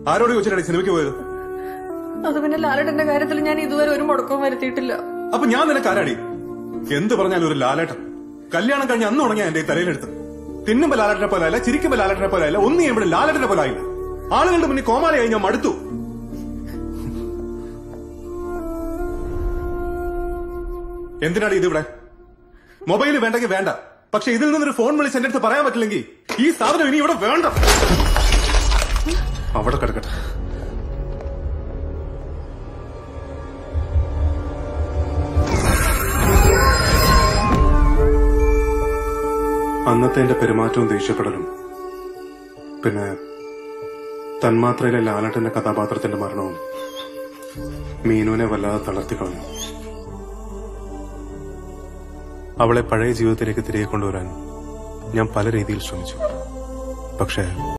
ആരോട് ചോദിച്ചിട്ടാണ് സിനിമയ്ക്ക് പോയത് അത് പിന്നെ ലാലേട്ടന്റെ കാര്യത്തിൽ ഞാൻ ഇതുവരെ ഒരു മുടക്കവും വരുത്തിയിട്ടില്ല അപ്പൊ ഞാൻ നിനക്ക് ആരാടി എന്ത് പറഞ്ഞാലും ഒരു ലാലേട്ടൻ കല്യാണം കഴിഞ്ഞ് അന്ന് ഉണങ്ങിയ എന്റെ ഈ തലയിലെടുത്ത് തിന്നുമ്പോ ലാലേട്ടനെ പോലെ അല്ല ചിരിക്കുമ്പോ ലാലേട്ടനെ പോലെ അല്ല ഒന്നും ഇവിടെ ലാലേട്ടനെ പോലെ ആയില്ല ആളുകളുടെ മുന്നിൽ കോമാളിയായി ഞാൻ മടുത്തു എന്തിനാണ് ഇതിവിടെ മൊബൈൽ വേണ്ടെങ്കിൽ വേണ്ട പക്ഷെ ഇതിൽ നിന്നൊരു ഫോൺ വിളിച്ച് എന്റെ അടുത്ത് പറയാൻ പറ്റില്ലെങ്കിൽ ഈ സാധനം ഇനി ഇവിടെ വേണ്ട അവിടെ കിടക്കട്ടെ അന്നത്തെ എന്റെ പെരുമാറ്റവും ദേഷ്യപ്പെടലും പിന്നെ തന്മാത്രയിലെ ലാലട്ടന്റെ കഥാപാത്രത്തിന്റെ മരണവും മീനുവിനെ വല്ലാതെ തളർത്തി കളഞ്ഞു അവളെ പഴയ ജീവിതത്തിലേക്ക് തിരികെ കൊണ്ടുവരാൻ ഞാൻ പല രീതിയിൽ ശ്രമിച്ചു പക്ഷേ